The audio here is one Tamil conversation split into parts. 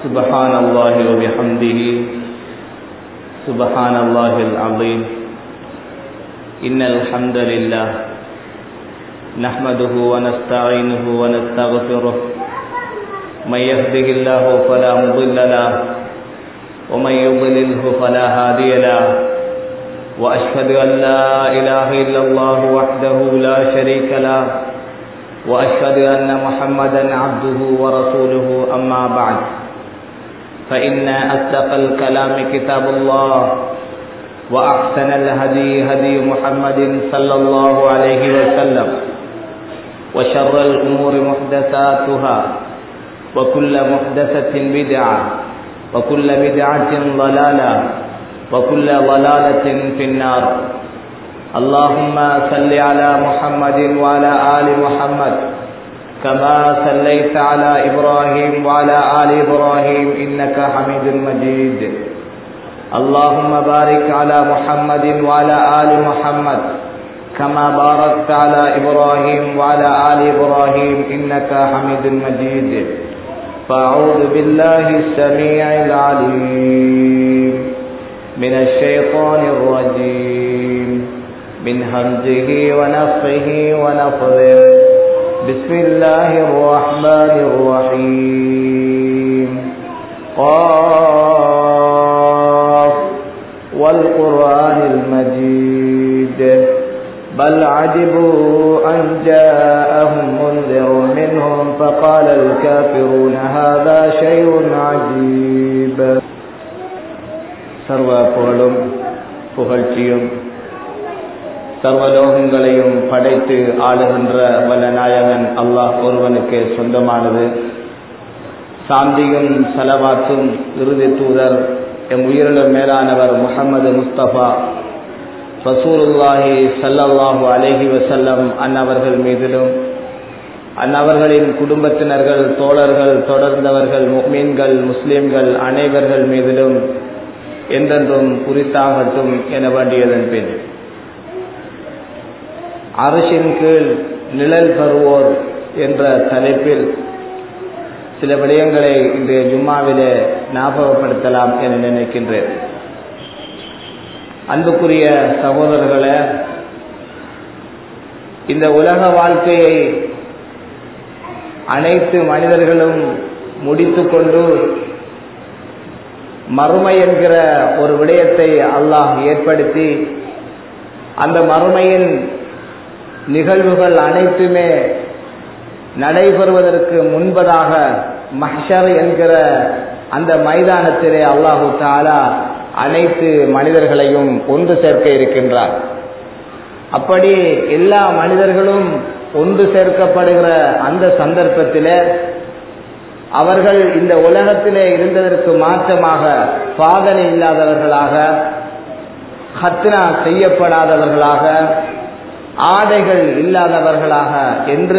سبحان الله وبحمده سبحان الله العظيم إن الحمد لله نحمده ونستعينه ونستغفره من يهده الله فلا مضل له ومن يضلله فلا هادي له وأشهد أن لا إله إلا الله وحده لا شريك له وأشهد أن محمدا عبده ورسوله أما بعد فإن أصدق الكلام كتاب الله وأحسن الهدي هدي محمد صلى الله عليه وسلم وشر الأمور محدثاتها وكل محدثة بدعة وكل بدعة ضلالة وكل ضلالة في النار اللهم صل على محمد وعلى آل محمد كما صليت على إبراهيم وعلى آل إبراهيم إنك حميد مجيد اللهم بارك على محمد وعلى آل محمد كما باركت على إبراهيم وعلى آل إبراهيم إنك حميد مجيد فأعوذ بالله السميع العليم من الشيطان الرجيم من همزه ونفخه ونفذه بسم الله الرحمن الرحيم قاف والقرآن المجيد بل عجبوا أن جاءهم منذر منهم فقال الكافرون هذا شيء عجيب சர்வ புகழும் புகழ்ச்சியும் சர்வலோகங்களையும் படைத்து ஆளுகின்ற வல்ல நாயகன் அல்லாஹ் ஒருவனுக்கு சொந்தமானது சாந்தியும் சலவாத்தும் இறுதி தூதர் எம் உயிரிழம் மேலானவர் முகமது முஸ்தபா ரசூலுல்லாஹி சல்லல்லாஹு அலேஹி வசல்லம் அன்னவர்கள் மீதிலும் அன்னவர்களின் குடும்பத்தினர்கள் தோழர்கள் தொடர்ந்தவர்கள் மீன்கள் முஸ்லிம்கள் அனைவர்கள் மீதிலும் என்றென்றும் குறித்தாகட்டும் என வேண்டியதன் பின் அரசின் கீழ் நிழல் பெறுவோர் என்ற தலைப்பில் சில விடயங்களை இன்றைய ஜும்மாவிலே ஞாபகப்படுத்தலாம் என நினைக்கின்றேன் அன்புக்குரிய சகோதரர்களே இந்த உலக வாழ்க்கையை அனைத்து மனிதர்களும் முடித்துக்கொண்டு மறுமை என்கிற ஒரு விடயத்தை அல்லாஹ் ஏற்படுத்தி அந்த மறுமையின் நிகழ்வுகள் அனைத்துமே நடைபெறுவதற்கு முன்பதாக மஹர் என்கிற அந்த மைதானத்திலே அல்லாஹு தாலா அனைத்து மனிதர்களையும் ஒன்று சேர்க்க இருக்கின்றார் அப்படி எல்லா மனிதர்களும் ஒன்று சேர்க்கப்படுகிற அந்த சந்தர்ப்பத்திலே அவர்கள் இந்த உலகத்திலே இருந்ததற்கு மாற்றமாக சாதனை இல்லாதவர்களாக ஹத்னா செய்யப்படாதவர்களாக ஆடைகள் இல்லாதவர்களாக என்று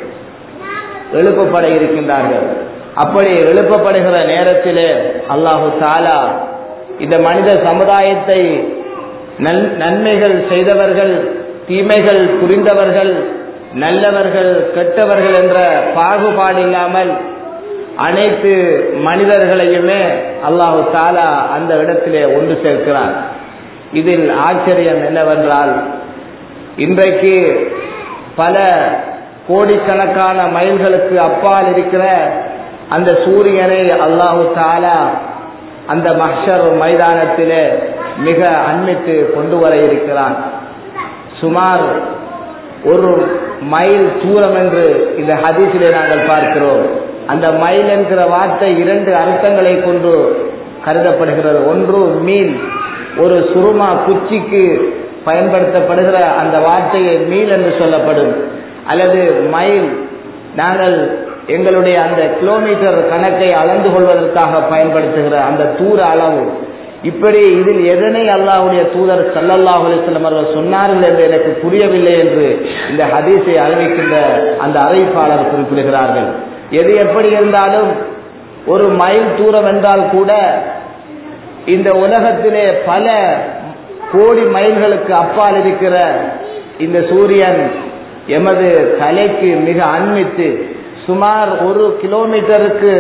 எழுப்பப்பட இருக்கின்றார்கள் அப்படி எழுப்பப்படுகிற நேரத்திலே அல்லாஹு தாலா இந்த மனித சமுதாயத்தை நன்மைகள் செய்தவர்கள் தீமைகள் புரிந்தவர்கள் நல்லவர்கள் கெட்டவர்கள் என்ற பாகுபாடு இல்லாமல் அனைத்து மனிதர்களையுமே அல்லாஹு தாலா அந்த இடத்திலே ஒன்று சேர்க்கிறார் இதில் ஆச்சரியம் என்னவென்றால் இன்றைக்கு பல கோடிக்கணக்கான மைல்களுக்கு அப்பால் இருக்கிற அந்த சூரியனை அல்லாஹு தாலா அந்த மஹர் மைதானத்திலே மிக அண்மித்து கொண்டு வர இருக்கிறான் சுமார் ஒரு மைல் தூரம் என்று இந்த ஹதீஸிலே நாங்கள் பார்க்கிறோம் அந்த மைல் என்கிற வார்த்தை இரண்டு அர்த்தங்களை கொண்டு கருதப்படுகிறது ஒன்று மீன் ஒரு சுருமா குச்சிக்கு பயன்படுத்தப்படுகிற அந்த வார்த்தையை மீல் என்று சொல்லப்படும் அல்லது மைல் நாங்கள் எங்களுடைய அந்த கிலோமீட்டர் கணக்கை அளந்து கொள்வதற்காக பயன்படுத்துகிற அந்த தூர அளவு இப்படி இதில் எதனை அல்லாஹுடைய தூதர் சல்லல்லாஹு அலிஸ்லம் அவர்கள் சொன்னார்கள் என்று எனக்கு புரியவில்லை என்று இந்த ஹதீஸை அறிவிக்கின்ற அந்த அறிவிப்பாளர் குறிப்பிடுகிறார்கள் எது எப்படி இருந்தாலும் ஒரு மைல் தூரம் என்றால் கூட இந்த உலகத்திலே பல கோடி மைல்களுக்கு அப்பால் இருக்கிற இந்த சூரியன் எமது தலைக்கு மிக அண்மித்து சுமார் ஒரு கிலோமீட்டருக்கு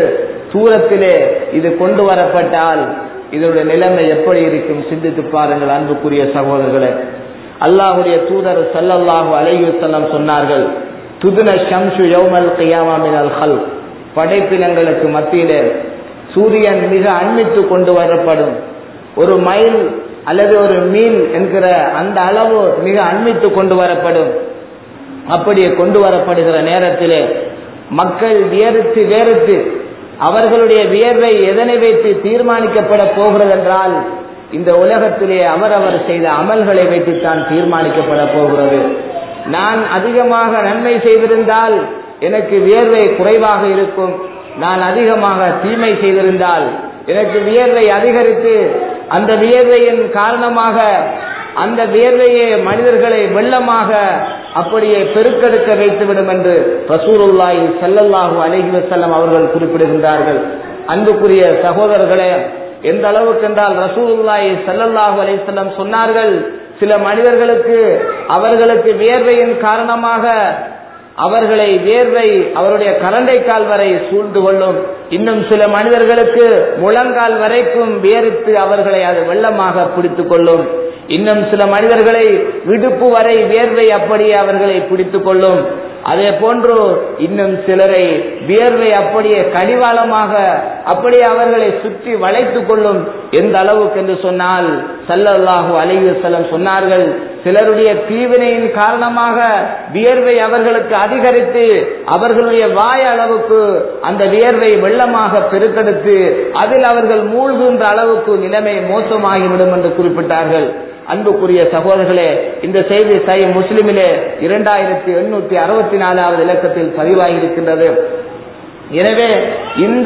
தூரத்திலே இது கொண்டு வரப்பட்டால் இதனுடைய நிலைமை எப்படி இருக்கும் சிந்தித்து பாருங்கள் அன்புக்குரிய சகோதரர்களே அல்லாஹுடைய தூதர் சல்லல்லாஹு அலைஹி வஸல்லம் சொன்னார்கள் துதுன ஷம்சு யௌமல் கியாமா மினல் ஹல் படைப்பினங்களுக்கு மத்தியிலே சூரியன் மிக அண்மித்து கொண்டு வரப்படும் ஒரு மைல் அல்லது ஒரு மீல் என்கிற அந்த அளவு மிக அண்மித்து கொண்டு வரப்படும் அப்படியே கொண்டு வரப்படுகிற நேரத்திலே மக்கள் வேறுத்து வேறுத்து அவர்களுடைய வியர்வை எதனை வைத்து தீர்மானிக்கப்பட போகிறது என்றால் இந்த உலகத்திலே அவரவர் செய்த அமல்களை வைத்துத்தான் தீர்மானிக்கப்பட போகிறது நான் அதிகமாக நன்மை செய்திருந்தால் எனக்கு வியர்வை குறைவாக இருக்கும் நான் அதிகமாக தீமை செய்திருந்தால் எனக்கு வியர்வை அதிகரித்து அந்த வியர்வையின் காரணமாக அந்த வியர்வையே மனிதர்களை வெள்ளமாக அப்படியே பெருக்கெடுக்க வைத்துவிடும் என்று ரசூலுல்லாஹி ஸல்லல்லாஹு அலைஹி வஸல்லம் அவர்கள் குறிப்பிடுகின்றார்கள் அன்புக்குரிய சகோதரர்களே எந்த அளவுக்கு என்றால் ரசூலுல்லாஹி ஸல்லல்லாஹு அலைஹி வஸல்லம் சொன்னார்கள் சில மனிதர்களுக்கு அவர்களுக்கு வியர்வையின் காரணமாக அவர்களை வேர்வை அவருடைய கரண்டை கால் வரை சூழ்ந்து கொள்ளும் இன்னும் சில மனிதர்களுக்கு முழங்கால் வரைக்கும் வேர்த்து அவர்களை அது வெள்ளமாக பிடித்துக் கொள்ளும் இன்னும் சில மனிதர்களை விடுப்பு வரை வேர்வை அப்படியே அவர்களை பிடித்துக் கொள்ளும் அதே போன்று இன்னும் சிலரை வியர்வை அப்படியே கடிவாளமாக அப்படியே அவர்களை சுற்றி வளைத்துக் கொள்ளும் எந்த அளவுக்கு என்று சொன்னால் சல்லல்லாஹு அலைஹி செல்லம் சொன்னார்கள் சிலருடைய தீவினையின் காரணமாக வியர்வை அவர்களுக்கு அதிகரித்து அவர்களுடைய வாய அளவுக்கு அந்த வியர்வை வெள்ளமாக பெருக்கெடுத்து அதில் அவர்கள் மூழ்குகின்ற அளவுக்கு நிலைமை மோசமாகிவிடும் என்று குறிப்பிட்டார்கள் அன்புக்குரிய சகோதரர்களே இந்த செய்தி சை முஸ்லிமிலே இரண்டாயிரத்தி எண்ணூத்தி அறுபத்தி நாலாவது இலக்கத்தில் பதிவாகியிருக்கின்றது எனவே இந்த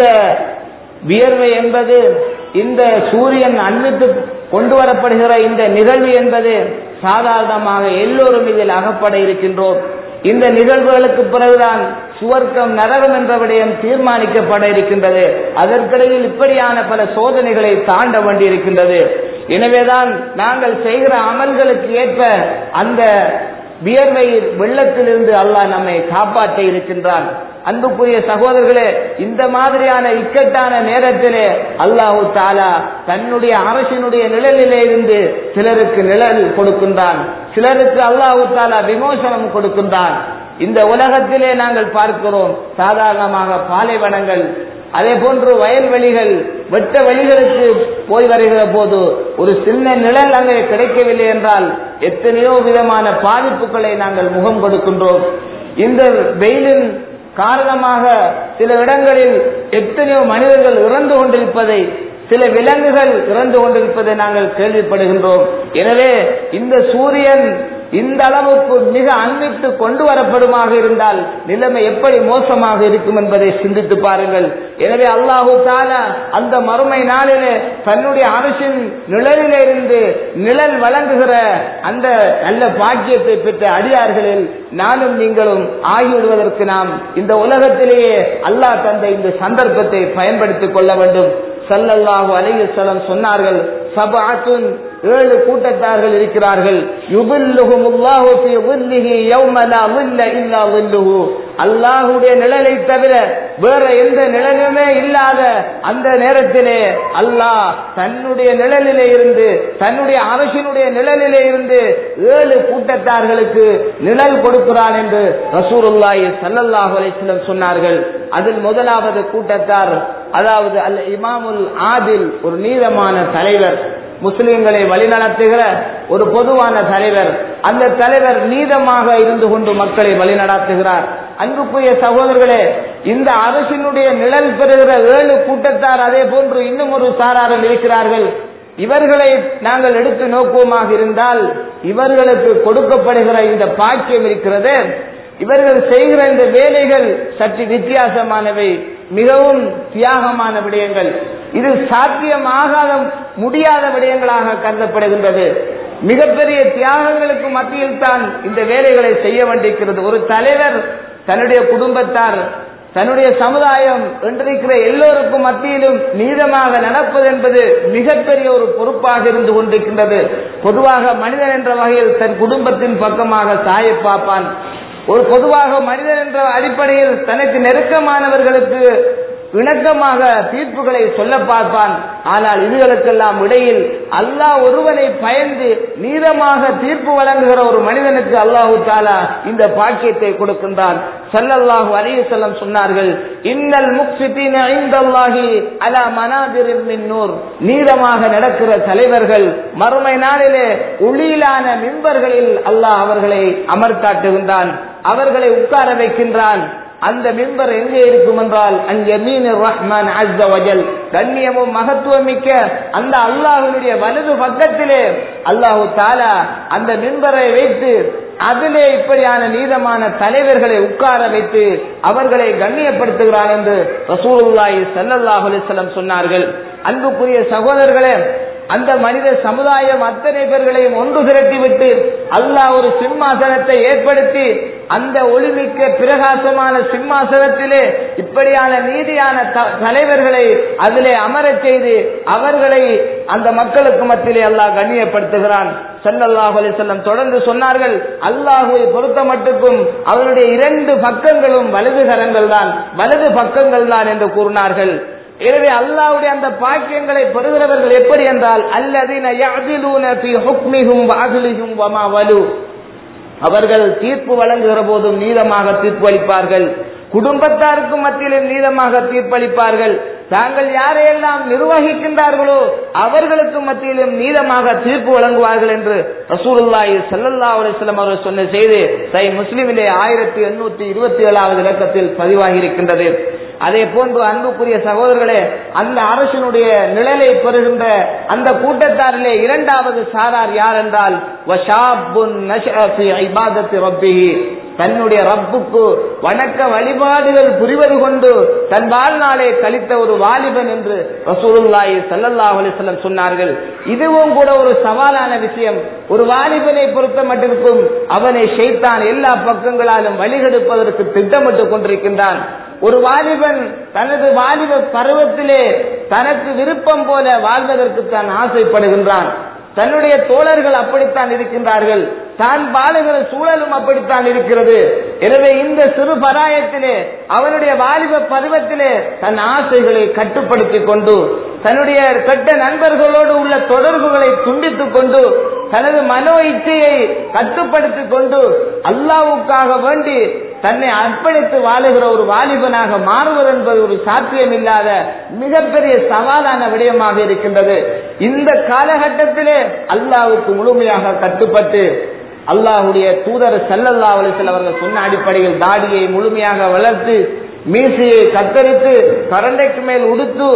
வியர்வை என்பது இந்த சூரியன் அன்பித்து கொண்டு வரப்படுகிற இந்த நிகழ்வு என்பது சாதாரணமாக எல்லோரும் இதில் அகப்பட இருக்கின்றோம் இந்த நிகழ்வுகளுக்கு பிறகுதான் சுவர்க்கம் நரகம் என்ற விடயம் தீர்மானிக்கப்பட இருக்கின்றது அதற்கிடையில் இப்படியான பல சோதனைகளை தாண்ட வேண்டியிருக்கின்றது எனவேதான் நாங்கள் செய்கிற அமல்களுக்கு ஏற்ப அந்த வியர்வை வெள்ளத்திலிருந்து அல்லாஹ் நம்மை காப்பாற்ற இருக்கின்றான் அன்புக்குரிய சகோதரர்களே இந்த மாதிரியான இக்கட்டான நேரத்திலே அல்லாஹு தாலா தன்னுடைய அரசினுடைய நிழலிலே இருந்து சிலருக்கு நிழல் கொடுக்கின்றான் சிலருக்கு அல்லாஹு தாலா விமோசனம் கொடுக்கின்றான் இந்த உலகத்திலே நாங்கள் பார்க்கிறோம் சாதாரணமாக பாலைவனங்கள் அதே போன்று வயல்வெளிகள் வெட்ட வெளிகளுக்கு போய் வருகிற போது ஒரு சின்ன நிழல் அங்கே கிடைக்கவில்லை என்றால் எத்தனையோ விதமான பாதிப்புகளை நாங்கள் முகம் கொடுக்கின்றோம் இந்த வெயிலின் காரணமாக சில இடங்களில் எத்தனையோ மனிதர்கள் இறந்து கொண்டிருப்பதை சில விலங்குகள் இறந்து கொண்டிருப்பதை நாங்கள் கேள்விப்படுகின்றோம் எனவே இந்த சூரியன் இந்த அளவுக்கு மிக அன்பித்து கொண்டு வரப்படுமாக இருந்தால் நிலைமை எப்படி மோசமாக இருக்கும் என்பதை சிந்தித்து பாருங்கள் எனவே அல்லாஹு தாலா அந்த மறுமை நாளிலே தன்னுடைய அரசின் நிழலிலே இருந்து நிழல் வழங்குகிற அந்த நல்ல பாக்கியத்தை பெற்ற அடியார்களில் நானும் நீங்களும் ஆகிவிடுவதற்கு நாம் இந்த உலகத்திலேயே அல்லாஹ் தந்த இந்த சந்தர்ப்பத்தை பயன்படுத்திக் கொள்ள வேண்டும் சல்லல்லாஹு அலைஹி வஸல்லம் சொன்னார்கள் சபஅத்துன் ஏழு கூட்டத்தார்கள் இருக்கிறார்கள் யுபில்லுஹுமுல்லாஹு ஃபீ ظில்லிஹி யௌம லா ظில்ல இல்லா ظில்லுஹு அல்லாஹ்வுடைய நிழலை தவிர வேற எந்த நிழலுமே இல்லாத அந்த நேரத்திலே அல்லாஹ் தன்னுடைய நிழலிலே இருந்து தன்னுடைய அரசினுடைய நிழலிலே இருந்து ஏழு கூட்டத்தார்களுக்கு நிழல் கொடுக்கிறான் என்று ரசூலுல்லாஹி ஸல்லல்லாஹு அலைஹி வஸல்லம் சொன்னார்கள் அதில் முதலாவது கூட்டத்தார் அதாவது அல் இமாமுல் ஆதில் ஒரு நீதமான தலைவர் முஸ்லிம்களை வழிநடத்துகிற ஒரு பொதுவான தலைவர் அந்த தலைவர் நீதமாக இருந்து கொண்டு மக்களை வழிநடத்துகிறார் அன்புக்குரிய சகோதரர்களே இந்த அரசினுடைய நிழல் பெறுகிற ஏழு கூட்டத்தார் அதே போன்று இன்னும் ஒரு சாராரும் இருக்கிறார்கள் இவர்களை நாங்கள் எடுத்து நோக்குவோமாக இருந்தால் இவர்களுக்கு கொடுக்கப்படுகிற இந்த பாக்கியம் இருக்கிறது இவர்கள் செய்கிற இந்த வேலைகள் சற்று வித்தியாசமானவை மிகவும் தியாகமான விடயங்கள் இது சாத்தியமாகாத முடியாத விடயங்களாக கருதப்படுகின்றது மிகப்பெரிய தியாகங்களுக்கு மத்தியில் தான் இந்த வேலைகளை செய்ய வேண்டியிருக்கிறது ஒரு தலைவர் தன்னுடைய குடும்பத்தார் தன்னுடைய சமுதாயம் என்றிருக்கிற எல்லோருக்கும் மத்தியிலும் நீதமாக நடப்பது என்பது மிகப்பெரிய ஒரு பொறுப்பாக இருந்து கொண்டிருக்கின்றது பொதுவாக மனிதன் என்ற வகையில் தன் குடும்பத்தின் பக்கமாக சாய பார்ப்பான் ஒரு பொதுவாக மனிதன் என்ற அடிப்படையில் தனக்கு நெருக்கமானவர்களுக்கு இணக்கமாக தீர்ப்புகளை சொல்ல பார்ப்பான் ஆனால் இதுகளுக்கெல்லாம் இடையில் அல்லாஹ் ஒருவனை பயந்து நீதமாக தீர்ப்பு வழங்குகிற ஒரு மனிதனுக்கு அல்லாஹு தாலா இந்த பாக்கியத்தை கொடுக்கின்றான் சல்லல்லாஹு அலைஹி வஸல்லம் சொன்னார்கள் இன்னல் முக்சிதீன இந்தல்லாஹி அலா மனாதிரின் மின் நூர் நீதமாக நடக்கிற தலைவர்கள் மறுமை நாளிலே ஒளியிலான மின்பர்களில் அல்லாஹ் அவர்களை அமர்த்தாட்டுகின்றான் அவர்களை உட்கார வைக்கின்றான் அந்த மிம்பர் எங்கே இருக்கும் என்றால் அங்கே மீன் ரஹ்மான் அஸ்த வஜல் கண்ணியமும் மகத்துவம் மிக்க அந்த அல்லாஹுடைய வலது பக்கத்திலே அல்லாஹு தாலா அந்த மிம்பரை வைத்து அதிலே இப்படியான நீதமான தலைவர்களை உட்கார வைத்து அவர்களை கண்ணியப்படுத்துகிறார் என்று ரசூலுல்லாஹி ஸல்லல்லாஹு அலைஹி வஸல்லம் சொன்னார்கள் அன்புக்குரிய சகோதரர்களே அந்த மனித சமுதாயம் அத்தனை பேர்களையும் ஒன்று திரட்டிவிட்டு அல்லாஹ் ஒரு சிம்மாசனத்தை ஏற்படுத்தி அந்த ஒளிமிக்க பிரகாசமான சிம்மாசனத்திலே இப்படியான நீதியான த- தலைவர்களை அதிலே அமரச் செய்து அவர்களை அந்த மக்களுக்கு மத்தியிலே அல்லாஹ் கண்ணியப்படுத்துகிறான் ஸல்லல்லாஹு அலைஹி வஸல்லம் தொடர்ந்து சொன்னார்கள் அல்லாஹுவை பொறுத்த மட்டுக்கும் அவருடைய இரண்டு பக்கங்களும் வலது கரங்கள் தான் வலது பக்கங்கள் தான் என்று கூறினார்கள் எனவே அல்லாஹ்வுடைய அந்த பாக்கியங்களை பெறுகிறவர்கள் எப்படி என்றால் அல்லதீன யஅதிலூன ஃபீ ஹுக்மிஹும் வஅத்லிஹும் வமா வலு அவர்கள் தீர்ப்பு வழங்குகிற போதும் நீதமாக தீர்ப்பு அளிப்பார்கள் குடும்பத்தாருக்கும் மத்தியிலும் நீதமாக தீர்ப்பளிப்பார்கள் தாங்கள் யாரையெல்லாம் நிர்வகிக்கின்றார்களோ அவர்களுக்கு மத்தியிலும் நீதமாக தீர்ப்பு வழங்குவார்கள் என்று ரசூலுல்லாஹி ஸல்லல்லாஹு அலைஹி வஸல்லம் அவர்கள் சொன்ன செய்தி சை முஸ்லிமிலே ஆயிரத்தி எண்ணூற்றி இருபத்தி ஏழாவது இலக்கத்தில் பதிவாகி இருக்கின்றது அதே போன்று அன்புக்குரிய சகோதரர்களே அந்த அரசனுடைய நிழலை பெறுகின்ற அந்த கூட்டத்தாரிலே இரண்டாவது சாரார் யார் என்றால் வஷாபுன் நஷஅ ஃபீ இபாதத்தி ரப்பிஹி தன்னுடைய ரப்புக்கு வணக்க வழிபாடுகள் புரிவது கொண்டு தன் வாழ்நாளை கழித்த ஒரு வாலிபன் என்று ரசூலுல்லாஹி ஸல்லல்லாஹு அலைஹி வஸல்லம் சொன்னார்கள் இதுவும் கூட ஒரு சவாலான விஷயம் ஒரு வாலிபனை பொறுத்த மட்டிற்கும் அவனை ஷைத்தான் எல்லா பக்கங்களாலும் வழிகெடுப்பதற்கு திட்டமிட்டுக் கொண்டிருக்கின்றான் ஒரு வாலிபன் தனது வாலிப பருவத்திலே தனக்கு விருப்பம் போல வாழ்வதற்கு தான் ஆசைப்படுகின்றான் தன்னுடைய தோழர்கள் அப்படித்தான் இருக்கின்றார்கள் தான் வாழுகிற சூழலும் அப்படித்தான் இருக்கிறது எனவே இந்த சிறு பராயத்திலே அவனுடைய வாலிப பருவத்திலே தன் ஆசைகளை கட்டுப்படுத்திக் கொண்டு தன்னுடைய கெட்ட நண்பர்களோடு உள்ள தொடர்புகளை துண்டித்துக் கொண்டு தனது மனோ இச்சையை கட்டுப்படுத்திக் கொண்டு அல்லாவுக்காக வேண்டி தன்னை அர்ப்பணித்து வாழுகிற ஒரு வாலிபனாக மாறுவது என்பது ஒரு சாத்தியமில்லாத மிகப்பெரிய சவாலான விடயமாக இருக்கின்றது இந்த காலகட்டத்திலே அல்லாவுக்கு முழுமையாக கட்டுப்பட்டு அல்லாஹுடைய தூதர் சல்லல்லா அலிசல் அவர்கள் சொன்ன அடிப்படையில் தாடியை முழுமையாக வளர்த்து மீசையை கத்தரித்து கரண்டைக்கு மேல் உடுத்து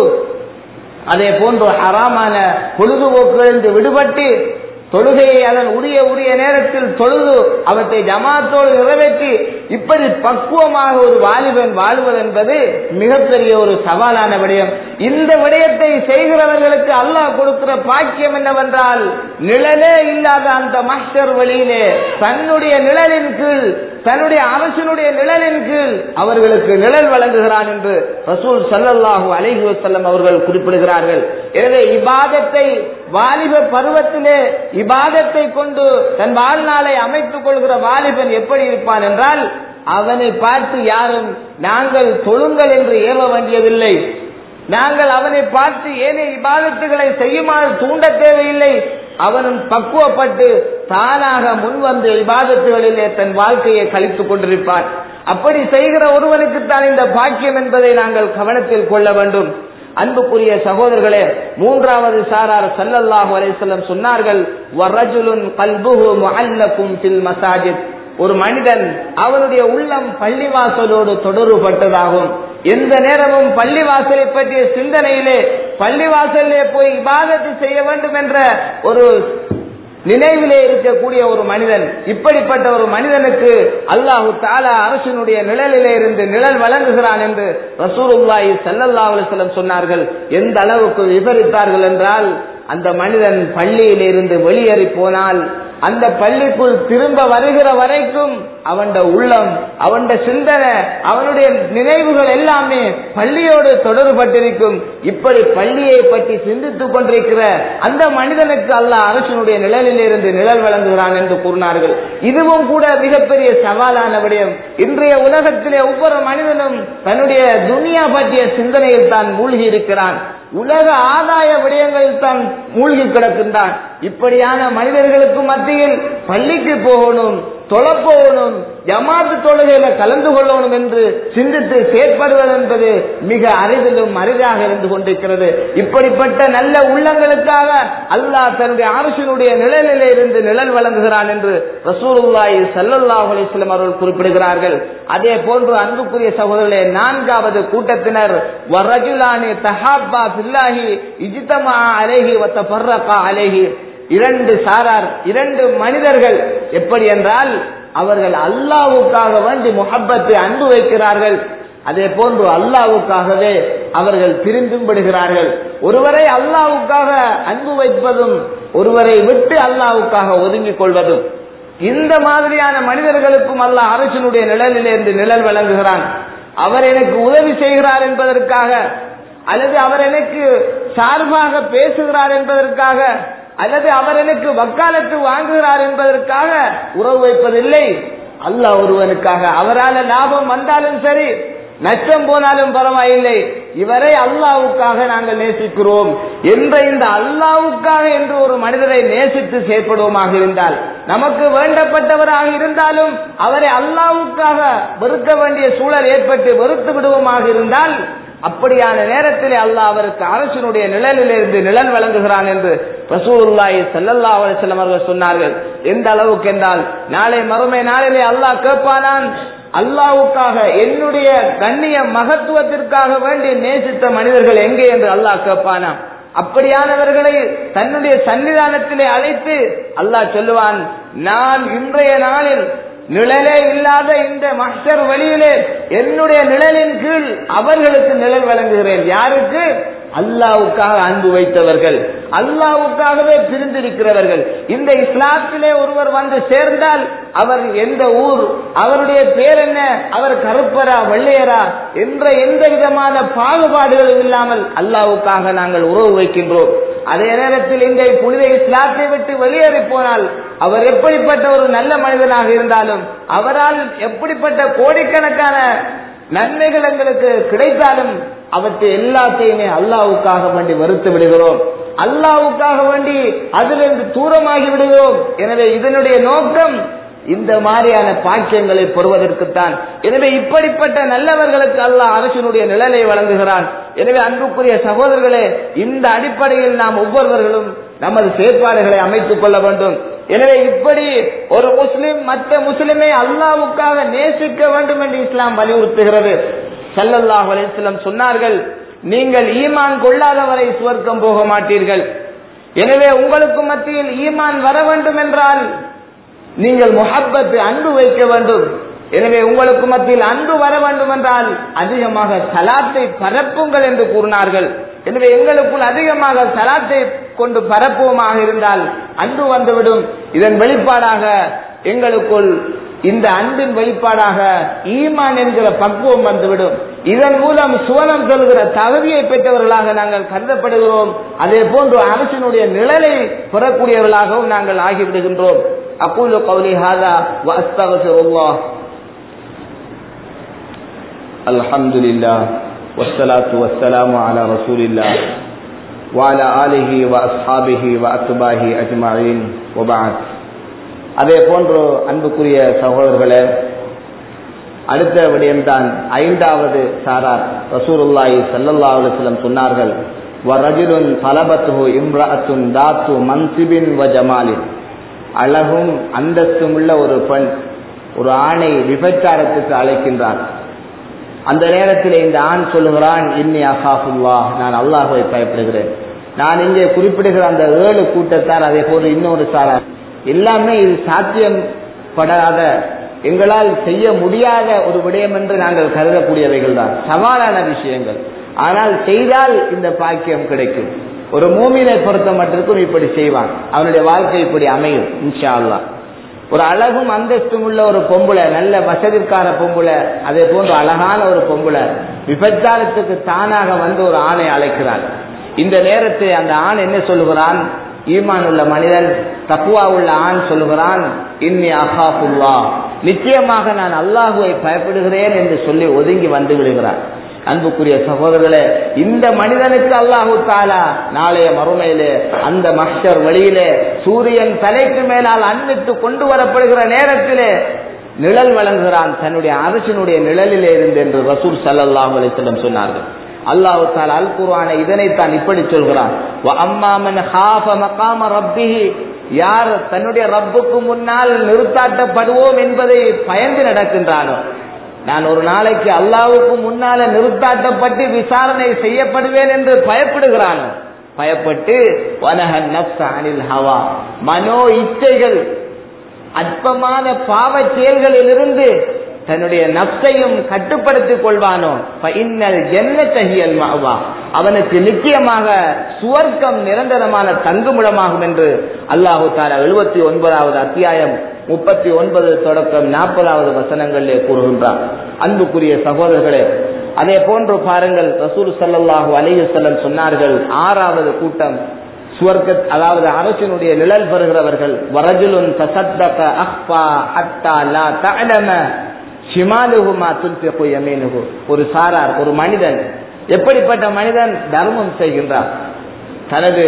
அதே போன்று ஹராமான பொழுதுபோக்கிலிருந்து விடுபட்டு தொழுகையை அதன் உரிய உரிய நேரத்தில் தொழுது அவற்றை ஜமாத்தோடு நிறைவேற்றி இப்படி பக்குவமாக ஒரு வாலிபன் வாழ்வது என்பது மிகப்பெரிய ஒரு சவாலான விடயம் இந்த விடயத்தை செய்கிறவர்களுக்கு அல்லாஹ் கொடுக்கிற பாக்கியம் என்னவென்றால் நிழலே இல்லாத அந்த மாஸ்டர் வழியிலே தன்னுடைய நிழலின் கீழ் தன்னுடைய அரசனுடைய நிழலின் கீழ் அவர்களுக்கு நிழல் வழங்குகிறான் என்று ரசூல் சல்லல்லாஹு அலைஹி வஸல்லம் அவர்கள் குறிப்பிடுகிறார்கள் எனவே இபாதத்தை வாலிப பருவத்திலே இபாதத்தை கொண்டு தன் வாழ்நாளை அமைத்துக் கொள்கிற வாலிபன் எப்படி இருப்பான் என்றால் அவனை பார்த்து யாரும் நாங்கள் தொழுங்கள் என்று ஏவ வேண்டியதில்லை நாங்கள் அவனை பார்த்து ஏனைய இபாதத்துகளை செய்யுமாறு தூண்ட தேவையில்லை அவனும் பக்குவப்பட்டு தானாக முன்வந்து இபாதத்துகளிலே தன் வாழ்க்கையை கழித்துக் கொண்டிருப்பான் அப்படி செய்கிற ஒருவனுக்குத்தான் இந்த பாக்கியம் என்பதை நாங்கள் கவனத்தில் கொள்ள வேண்டும் அன்புக்குரிய சகோதரர்களே மூன்றாவது சாரார் சல்லல்லாஹு அலைஹிஸ்ஸல்லம் சொன்னார்கள் வரஜுலுன் கல்புஹு முஅல்லகும் ஃபில் மசாஜித் ஒரு மனிதன் அவனுடைய உள்ளம் பள்ளிவாசலோடு தொடர்புபட்டதாகும் எந்த நேரமும் பள்ளிவாசலை பற்றிய சிந்தனையிலே பள்ளிவாசலிலே போய் இபாதத்து செய்ய வேண்டும் என்ற ஒரு நினைவிலே இருக்கக்கூடிய ஒரு மனிதன் இப்படிப்பட்ட ஒரு மனிதனுக்கு அல்லாஹு தாலா அரசனுடைய நிழலிலே இருந்து நிழல் வழங்குகிறான் என்று ரசூலுல்லாஹி ஸல்லல்லாஹு அலைஹி வஸல்லம் சொன்னார்கள் எந்த அளவுக்கு விவரித்தார்கள் என்றால் அந்த மனிதன் பள்ளியிலிருந்து வெளியேறி போனால் அந்த பள்ளிக்குள் திரும்ப வருகிற வரைக்கும் அவனுடைய உள்ளம் அவனுடைய சிந்தனை அவனுடைய நினைவுகள் எல்லாமே பள்ளியோடு தொடர்பட்டிருக்கும் இப்படி பள்ளியை பற்றி சிந்தித்துக் கொண்டிருக்கிற அந்த மனிதனுக்கு அல்லாஹ் அரசனுடைய நிழலில் இருந்து நிழல் வழங்குகிறான் என்று கூறினார்கள் இதுவும் கூட மிகப்பெரிய சவாலான விடயம் இன்றைய உலகத்திலே ஒவ்வொரு மனிதனும் தன்னுடைய துனியா பற்றிய சிந்தனையில் தான் மூழ்கி இருக்கிறான் உலக ஆதாய விடயங்களில் தான் மூழ்கி கிடக்கின்றான் இப்படியான மனிதர்களுக்கு மத்தியில் பள்ளிக்கு போகணும் தொழப்போகணும் ஜமாத்து தொழுகையில கலந்து கொள்ளணும் என்று சிந்தித்து செயற்படுவது என்பது மிக அரிதிலும் அரிதாக இருந்து கொண்டிருக்கிறது இப்படிப்பட்ட நல்ல உள்ளங்களுக்காக அல்லாஹ் தன்னுடைய அரசினுடைய நிழலிலே இருந்து நிழல் வழங்குகிறான் என்று ரசூலுல்லாஹி ஸல்லல்லாஹு அலைஹி வஸல்லம் அவர்கள் குறிப்பிடுகிறார்கள் அதே போன்று அன்புக்குரிய சகோதரர்களே நான்காவது கூட்டத்தினர் வரஜுலானி தஹாப்பா பில்லாஹி இஜ்தமா அலைஹி வ தஃபர்ரகா அலைஹி இரண்டு சாரார் இரண்டு மனிதர்கள் எப்படி என்றால் அவர்கள் அல்லாவுக்காக வேண்டி முஹப்பத்தை அன்பு வைக்கிறார்கள் அதே போன்று அல்லாவுக்காகவே அவர்கள் பிரிந்தும் விடுகிறார்கள் ஒருவரை அல்லாவுக்காக அன்பு வைப்பதும் ஒருவரை விட்டு அல்லாவுக்காக ஒதுங்கிக் கொள்வதும் இந்த மாதிரியான மனிதர்களுக்கும் அல்லாஹ் அரசனுடைய நிழலிலிருந்து நிழல் வழங்குகிறான் அவர் எனக்கு உதவி செய்கிறார் என்பதற்காக அல்லது அவர் எனக்கு சார்பாக பேசுகிறார் என்பதற்காக அல்லது அவர் எனக்கு வக்காலத்து வாங்குகிறார் என்பதற்காக உறவு வைப்பதில்லை அல்லாஹ் ஒருவனுக்காக அவரால் லாபம் வந்தாலும் சரி நஷ்டம் போனாலும் பரவாயில்லை இவரை அல்லாவுக்காக நாங்கள் நேசிக்கிறோம் என்ற இந்த அல்லாவுக்காக என்று ஒரு மனிதரை நேசித்து செயற்படுவோமாக இருந்தால் நமக்கு வேண்டப்பட்டவராக இருந்தாலும் அவரை அல்லாவுக்காக வெறுக்க வேண்டிய சூழல் ஏற்பட்டு வெறுத்து விடுவோமாக இருந்தால் அப்படியான நேரத்தில் அல்லாஹ் அவருக்கு அரசனுடைய நிழலிலிருந்து நிழல் வழங்குகிறான் என்று ரசூலுல்லாஹி ஸல்லல்லாஹு அலைஹி வஸல்லம் அவர்கள் சொன்னார்கள் எந்த அளவுக்கு என்றால் நாளை மறுமை நாளிலே அல்லாஹ் கேட்பானான் அல்லாவுக்காக என்னுடைய கண்ணிய மகத்துவத்திற்காக வேண்டி நேசித்த மனிதர்கள் எங்கே என்று அல்லாஹ் கேட்பானா அப்படியானவர்களை தன்னுடைய சன்னிதானத்திலே அழைத்து அல்லாஹ் சொல்லுவான் நான் இன்றைய நாளில் நிழலே இல்லாத இந்த மஸ்டர் வழியிலே என்னுடைய நிழலின் கீழ் அவர்களுக்கு நிழல் வழங்குகிறேன் யாருக்கு அல்லாவுக்காக அன்பு வைத்தவர்கள் அல்லாவுக்காகவே பிரிந்திருக்கிறவர்கள் இந்த இஸ்லாத்திலே ஒருவர் வந்து சேர்ந்தால் அவர் எந்த ஊர் அவருடைய பேர் என்ன அவர் கருப்பரா வெள்ளையரா என்ற எந்த விதமான பாகுபாடுகளும் இல்லாமல் அல்லாவுக்காக நாங்கள் உறவு வைக்கின்றோம் அதே நேரத்தில் இந்த புனித இஸ்லாத்தை விட்டு வெளியேறி போனால் அவர் எப்படிப்பட்ட ஒரு நல்ல மனிதனாக இருந்தாலும் அவரால் எப்படிப்பட்ட கோடிக்கணக்கான நன்மைகள் எங்களுக்கு கிடைத்தாலும் அவற்றை எல்லாத்தையுமே அல்லாவுக்காக வேண்டி மறுத்து விடுகிறோம் அல்லாவுக்காக வேண்டி அதிலிருந்து தூரமாகி விடுகிறோம் எனவே இதனுடைய நோக்கம் இந்த மாதிரியான பாக்கியங்களை பெறுவதற்குத்தான் எனவே இப்படிப்பட்ட நல்லவர்களுக்கு அல்லாஹ் அரசினுடைய நிழலை வழங்குகிறான் எனவே அன்புக்குரிய சகோதரர்களே இந்த அடிப்படையில் நாம் ஒவ்வொருவர்களும் நமது செயற்பாடுகளை அமைத்துக் கொள்ள வேண்டும் எனவே இப்படி ஒரு முஸ்லிம் மற்ற முஸ்லிமை அல்லாவுக்காக நேசிக்க வேண்டும் என்று இஸ்லாம் வலியுறுத்துகிறது சல்லல்லாஹு அலைஹிஸ்ஸலாம் சொன்னார்கள் நீங்கள் ஈமான் கொள்ளாதவரை சுவர்க்கம் போக மாட்டீர்கள் எனவே உங்களுக்கு மத்தியில் ஈமான் வர வேண்டும் என்றால் நீங்கள் முஹப்பத்து அன்பு வைக்க வேண்டும் எனவே உங்களுக்கு மத்தியில் அன்பு வர வேண்டும் என்றால் அதிகமாக சலாத்தை பரப்புங்கள் என்று கூறினார்கள் எனவே எங்களுக்குள் அதிகமாக சலாத்தை கொண்டு பரப்புவமாக இருந்தால் அன்பு வந்துவிடும் இதன் வெளிப்பாடாக எங்களுக்குள் இந்த அன்பின் வெளிப்பாடாக ஈமான் என்கிற பக்குவம் வந்துவிடும் இதன் மூலம் சுவனம் சொல்கிற தகுதியை பெற்றவர்களாக நாங்கள் கருதப்படுகிறோம் அதே போன்று அரசினுடைய நிழலை பெறக்கூடியவர்களாகவும் நாங்கள் ஆகிவிடுகின்றோம் அக்கூலு கௌலி ஹாதா வஸ்தகசுல்லாஹ் الحمد لله والصلاة والسلام على رسول الله وعلى آله وأصحابه وأتباعه أجمعين وبعد அதே போன்று அன்புக்குரிய சகோதரர்களே அடுத்த விடயம்தான் ஐந்தாவது சாரார் ரசூலுல்லாஹி ஸல்லல்லாஹு அலைஹி வஸல்லம் சொன்னார்கள் வரஜுலுன் தலபத்துஹு இம்ரஅத்துன் தாத்து மன்சிபின் வ ஜமாலின் அழகும் அந்தஸ்தும் உள்ள ஒரு பெண் ஒரு ஆணை விபச்சாரத்துக்கு அழைக்கின்றான் அந்த நேரத்தில் இந்த ஆண் சொல்லுகிறான் இன்னி அசாஃபுல்லா நான் அல்லாஹுவை பயப்படுகிறேன் நான் இங்கே குறிப்பிடுகிற அந்த ஏழு கூட்டத்தார் அதே போன்று இன்னொரு சாரார் எல்லாமே இது சாத்தியப்படாத எங்களால் செய்ய முடியாத ஒரு விடயம் என்று நாங்கள் கருதக்கூடியவைகள் தான் சவாலான விஷயங்கள் ஆனால் செய்தால் இந்த பாக்கியம் கிடைக்கும் ஒரு மூமினை பொறுத்த மட்டுக்கும் இப்படி செய்வான் அவனுடைய வாழ்க்கை இப்படி அமையும் இன்ஷா அல்லா ஒரு அழகும் அந்தஸ்தும் உள்ள ஒரு பொம்புல நல்ல வசதிக்கார பொம்புல அதே போன்று அழகான ஒரு பொம்புல விபச்சாரத்துக்கு தானாக வந்து ஒரு ஆணை அழைக்கிறாள் இந்த நேரத்தில் அந்த ஆண் என்ன சொல்லுகிறான் ஈமான் உள்ள மனிதன் தக்குவா உள்ள ஆண் சொல்லுகிறான் இன்னி அஹாபுல்லா நிச்சயமாக நான் அல்லாஹுவை பயப்படுகிறேன் என்று சொல்லி ஒதுங்கி வந்து விடுகிறான் அன்புக்குரிய சகோதரர்களே இந்த மனிதனுக்கு அல்லாஹு தாலா நாளைய மறுமையிலே அந்த மக்சர் வழியிலே சூரியன் தலைக்கு மேலால் அன்னிட்டு கொண்டு வரப்படுகிற நேரத்திலே நிழல் வழங்குகிறான் தன்னுடைய அரசினுடைய நிழலிலே இருந்து என்று ரசூல் சல்லாஹ் அலிஸ்லம் சொன்னார்கள் அல்லாஹு தாலா அல் குர்ஆனை இதனைத்தான் இப்படி சொல்கிறான் அம்மாமன் ஹாஃப மகாம ரப்பிஹி யார் தன்னுடைய ரப்புக்கு முன்னால் நிறுத்தாட்டப்படுவோம் என்பதை பயந்து நடக்கின்றானோ நான் ஒரு நாளைக்கு அல்லாவுக்கு முன்னால நிறுத்தாட்டப்பட்டு விசாரணை செய்யப்படுவேன் என்று பயப்படுகிறானோ பயப்பட்டு வனஹன் நப்ச அனில் ஹவா மனோ இச்சைகள் அற்பமான பாவ செயல்களிலிருந்து தன்னுடைய நப்சையும் கட்டுப்படுத்திக் கொள்வானோ இன்னல் ஜென்னத்தகியல் மாவா அவனுக்கு நிச்சயமாக சுவர்க்கம் நிரந்தரமான தங்குமிடமாகும் என்று அல்லாஹு தாலா எழுபத்தி ஒன்பதாவது அத்தியாயம் முப்பத்தி ஒன்பது தொடக்கம் நாற்பதாவது வசனங்களிலே கூறுகின்றார் அன்புக்குரிய சகோதரர்களே அதே போன்று பாருங்கள் ரசூல் சல்லாஹூ அலிஹு செல்லம் சொன்னார்கள் ஆறாவது கூட்டம் சுவர்க்க அதாவது அரசினுடைய நிழல் பெறுகிறவர்கள் வரஜுலுன் தசத்தக அஹ்பா ஹத்தா லா தஅலம ஷிமாலுஹுமா துன்பிகு யமீனுஹு ஒரு சாரார் ஒரு மனிதன் எப்படிப்பட்ட மனிதன் தர்மம் செய்கின்றார் தனது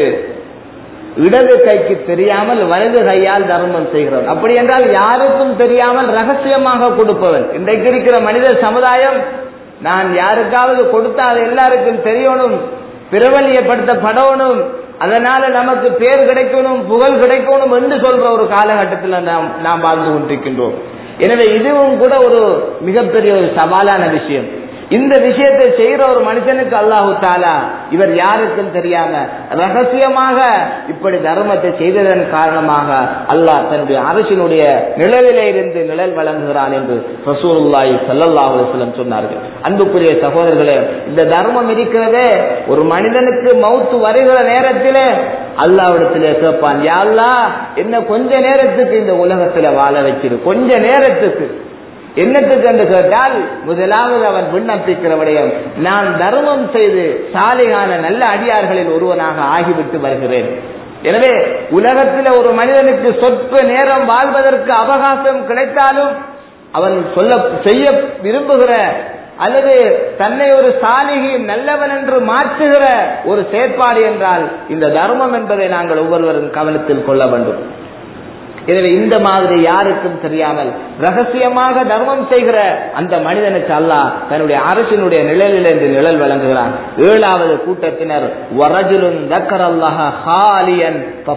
இடது கைக்கு தெரியாமல் வலது கையால் தர்மம் செய்கிறவன் அப்படி என்றால் யாருக்கும் தெரியாமல் ரகசியமாக கொடுப்பவன் இன்றைக்கு இருக்கிற மனித சமுதாயம் நான் யாருக்காவது கொடுத்தா அது எல்லாருக்கும் தெரியணும் பிரபலியப்படுத்தப்படணும் அதனால நமக்கு பேர் கிடைக்கணும் புகழ் கிடைக்கணும் என்று சொல்ற ஒரு காலகட்டத்தில் நாம் நாம் வாழ்ந்து கொண்டிருக்கின்றோம் எனவே இதுவும் கூட ஒரு மிகப்பெரிய ஒரு சவாலான விஷயம் இந்த விஷயத்தை செய்யற ஒரு மனுஷனுக்கு அல்லாஹு தாலா இவர் யாருக்கும் தெரியாம ரகசியமாக இப்படி தர்மத்தை செய்ததன் காரணமாக அல்லாஹ் தன்னுடைய அரசினுடைய நிழலிலே இருந்து நிழல் வழங்குகிறான் என்று ரசூலுல்லாஹி ஸல்லல்லாஹு அலைஹி வஸல்லம் சொன்னார்கள் அன்புக்குரிய சகோதரர்களே இந்த தர்மம் இருக்கிறதே ஒரு மனிதனுக்கு மௌத்து வருகிற நேரத்திலே அல்லாவிடத்திலே கேட்பான் யா அல்லாஹ் என்ன கொஞ்ச நேரத்துக்கு இந்த உலகத்துல வாழ வச்சிரு கொஞ்ச நேரத்துக்கு என்னத்துக்கு என்று கேட்டால் முதலாவது அவன் விண்ணப்பிக்கிற விடயம் நான் தர்மம் செய்து சாலையான நல்ல அடியார்களில் ஒருவனாக ஆகிவிட்டு வருகிறேன் எனவே உலகத்தில் ஒரு மனிதனுக்கு சொற்ப நேரம் வாழ்வதற்கு அவகாசம் கிடைத்தாலும் அவன் சொல்ல செய்ய விரும்புகிற அல்லது தன்னை ஒரு சாலிகி நல்லவன் என்று மாற்றுகிற ஒரு செயற்பாடு என்றால் இந்த தர்மம் என்பதை நாங்கள் ஒவ்வொருவரும் கவனத்தில் கொள்ள வேண்டும் எனவே இந்த மாதிரி யாருக்கும் தெரியாமல் ரகசியமாக தர்மம் செய்கிற அந்த மனிதனுக்கு அல்லாஹ் தன்னுடைய அரசினுடைய நிழலில் என்று நிழல் வழங்குகிறான் ஏழாவது கூட்டத்தினர் வரஜுலுன் தக்கர் அல்லாஹ ஹாலியன்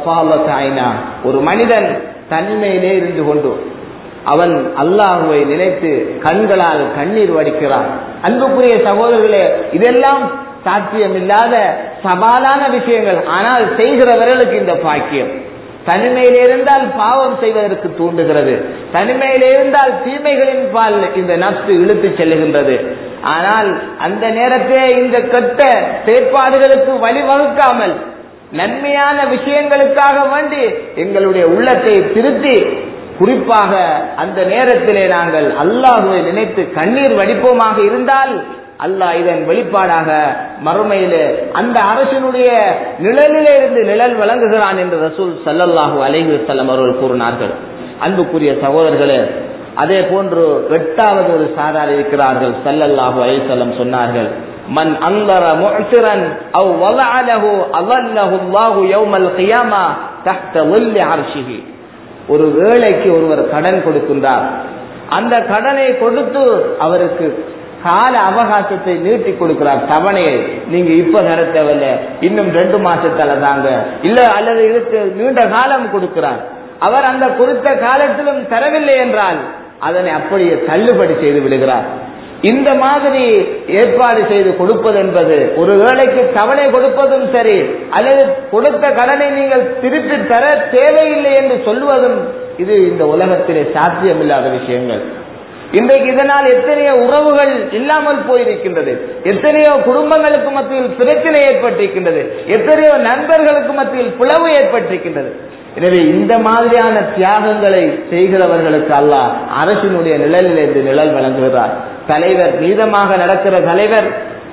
ஒரு மனிதன் தனிமையிலே இருந்து கொண்டு அவன் அல்லாஹுவை நினைத்து கண்களால் கண்ணீர் வடிக்கிறான் அன்புக்குரிய சகோதரர்களே இதெல்லாம் சாத்தியமில்லாத சவாலான விஷயங்கள் ஆனால் செய்கிறவர்களுக்கு இந்த பாக்கியம் தனிமையில் இருந்தால் பாவம் செய்வதற்கு தூண்டுகிறது தனிமையில் இருந்தால் தீமைகளின் பால் இந்த நப்சு இழுத்து செல்லுகின்றது ஆனால் அந்த நேரத்திலே இந்த கெட்ட செயற்பாடுகளுக்கு வழிவகுக்காமல் நன்மையான விஷயங்களுக்காக வேண்டி எங்களுடைய உள்ளத்தை திருத்தி குறிப்பாக அந்த நேரத்திலே நாங்கள் அல்லாஹுவை நினைத்து கண்ணீர் வடிப்போமாக இருந்தால் அல்லாஹ் இதன் வெளிப்பாடாக மறுமையிலே அந்த அரசினுடைய நிழலிலே இருந்து நிழல் வழங்குகிறான் என்று ரசூல் சல்லல்லாஹு அலைஹி வஸல்லம் அவர்கள் கூறினார்கள் அன்புக்குரிய சகோதரர்களே அதே போன்று எட்டாவது ஒரு சாரார் இருக்கிறார்கள் சல்லல்லாஹு அலைஹி வஸல்லம் சொன்னார்கள் மன் அந்தர முஅசிரன் அவ் வலஅலஹு அலல்லஹு அல்லாஹு யௌமல் கியாமா தஹ்த ظل அர்ஷிஹி ஒரு வேலைக்கு ஒருவர் கடன் கொடுக்கின்றார் அந்த கடனை கொடுத்து அவருக்கு கால அவகாசத்தை நீட்டி கொடுக்கிறார் தவணையை நீங்க இப்ப தர தேவையில்ல இன்னும் ரெண்டு மாசத்துல தாங்க இல்ல அல்லது இதுக்கு நீண்ட காலம் கொடுக்கிறார் அவர் அந்த குறித்த காலத்திலும் தரவில்லை என்றால் அதனை அப்படியே தள்ளுபடி செய்து விடுகிறார் இந்த மாதிரி ஏற்பாடு செய்து கொடுப்பது என்பது ஒரு வேளைக்கு தவணை கொடுப்பதும் சரி அல்லது கொடுத்த கடனை நீங்கள் திருப்பி தர தேவையில்லை என்று சொல்லுவதும் இது இந்த உலகத்திலே சாத்தியமில்லாத விஷயங்கள் இன்றைக்கு இதனால் எத்தனையோ உறவுகள் இல்லாமல் போயிருக்கின்றது எத்தனையோ குடும்பங்களுக்கு மத்தியில் பிரச்சனை ஏற்பட்டிருக்கின்றது எத்தனையோ நண்பர்களுக்கு மத்தியில் பிளவு ஏற்பட்டிருக்கின்றது எனவே இந்த மாதிரியான தியாகங்களை செய்கிறவர்களுக்கு அல்லாஹ் அரசினுடைய நிழலில் இருந்து நிழல் வழங்குகிறார் தலைவர் நீதமாக நடக்கிற தலைவர்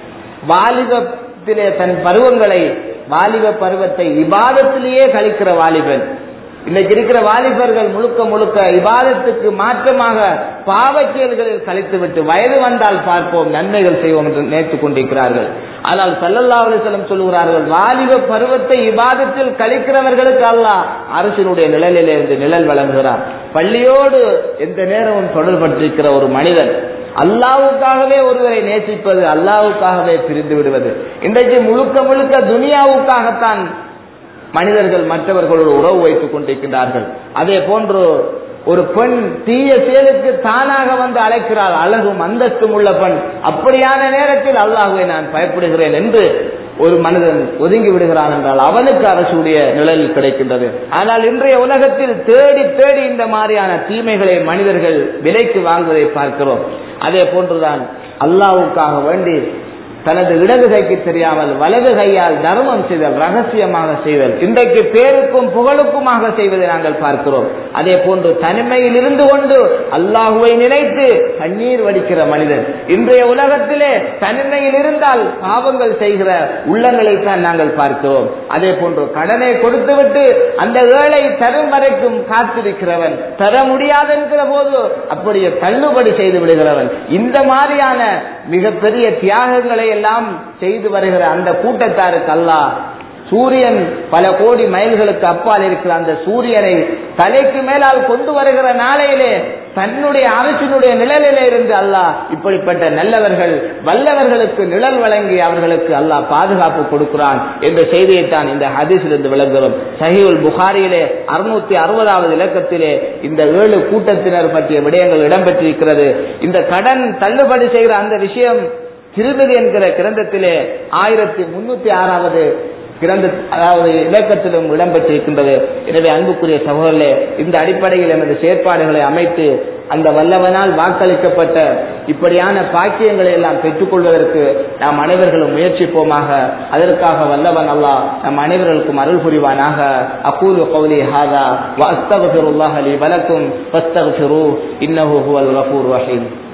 வாலிபத்திலே தன் பருவங்களை வாலிப பருவத்தை இபாதத்திலேயே கழிக்கிற வாலிபன் இன்னைக்கு இருக்கிற வாலிபர்கள் முழுக்க முழுக்க இபாதத்துக்கு மாற்றமாக பாவச் செயல்களில் கழித்துவிட்டு வயது வந்தால் பார்ப்போம் நன்மைகள் செய்வோம் என்று நினைத்துக் கொண்டிருக்கிறார்கள் ஆனால் சல்லல்லா அலிசல்லம் சொல்லுகிறார்கள் வாலிப பருவத்தை இபாதத்தில் கழிக்கிறவர்களுக்கு அல்லாஹ் அரசினுடைய நிழலிலே இருந்து நிழல் வழங்குகிறார் பள்ளியோடு எந்த நேரமும் தொடர்பட்டிருக்கிற ஒரு மனிதன் அல்லாவுக்காகவே ஒருவரை நேசிப்பது அல்லாவுக்காகவே பிரிந்து விடுவது இன்றைக்கு முழுக்க முழுக்க துனியாவுக்காகத்தான் மனிதர்கள் மற்றவர்களோடு உறவு வைத்துக் கொண்டிருக்கின்றார்கள் அதே போன்று ஒரு பெண் தீய செயலுக்கு தானாக வந்து அழைக்கிறாள் அழகும் அந்தஸ்தும் உள்ள பெண் அப்படியான நேரத்தில் அல்லாஹுவை நான் பயப்படுகிறேன் என்று ஒரு மனிதன் ஒதுங்கி விடுகிறான் என்றால் அவனுக்கு அரசுடைய நிழல் கிடைக்கின்றது ஆனால் இன்றைய உலகத்தில் தேடி தேடி இந்த மாதிரியான தீமைகளை மனிதர்கள் விலைக்கு வாங்குவதை பார்க்கிறோம் அதே போன்றுதான் அல்லாவுக்காக வேண்டி தனது இடது கைக்கு தெரியாமல் வலது கையால் தர்மம் செய்தல் ரகசியமாக செய்தல் இன்றைக்கு பேருக்கும் புகழுக்குமாக செய்வதை நாங்கள் பார்க்கிறோம் அதே போன்று தனிமையில் இருந்து கொண்டு அல்லாஹுவை நினைத்து கண்ணீர் வடிக்கிற மனிதன் இன்றைய உலகத்திலே தனிமையில் இருந்தால் பாவங்கள் செய்கிற உள்ளங்களைத்தான் நாங்கள் பார்க்கிறோம் அதே போன்று கடனை கொடுத்துவிட்டு அந்த ஏழை தரும் வரைக்கும் காத்திருக்கிறவன் தர முடியாது என்கிற போது அப்படியே தள்ளுபடி செய்து விடுகிறவன் இந்த மாதிரியான மிகப்பெரிய தியாகங்களை எல்லாம் செய்து வருகிற அந்த கூட்டத்தாருக்கு அல்லாஹ் சூரியன் பல கோடி மைல்களுக்கு அப்பால் இருக்கிற அந்த சூரியனை தலைக்கு மேலால் கொண்டு வருகிற நாளையிலே தன்னுடைய அரசினுடைய நிழலிலே இருந்து அல்லாஹ் இப்படிப்பட்ட நல்லவர்கள் வல்லவர்களுக்கு நிழல் வழங்கி அவர்களுக்கு அல்லாஹ் பாதுகாப்பு கொடுக்கிறான் என்ற செய்தியைத்தான் இந்த ஹதீஸிலிருந்து விளங்குகிறோம் சஹீல் புகாரியிலே அறுநூத்தி அறுபதாவது இலக்கத்திலே இந்த ஏழு கூட்டத்தினர் பற்றிய விடயங்கள் இடம்பெற்றிருக்கிறது இந்த கடன் தள்ளுபடி செய்கிற அந்த விஷயம் திருமதி என்கிற கிரந்தத்திலே ஆயிரத்தி முன்னூத்தி ஆறாவது கிரந்த அதாவது இலக்கத்திலும் இடம்பெற்றிருக்கின்றது எனவே அன்புக்குரிய சகோதரர்களே இந்த அடிப்படையில் எனது செயற்பாடுகளை அமைத்து அந்த வல்லவனால் வாக்களிக்கப்பட்ட இப்படியான பாக்கியங்களை எல்லாம் பெற்றுக்கொள்வதற்கு நாம் அனைவர்களும் முயற்சிப்போமாக அதற்காக வல்லவன் அல்லாஹ் நம் அனைவர்களுக்கும் அருள் புரிவானாக அகூலு கௌலி ஹாதா வஸ்தகுல்லாஹ் அலி வலக்கும் வஸ்தகுரு இன்னஹு ஹுவல் கஃபூர் ரஹீம்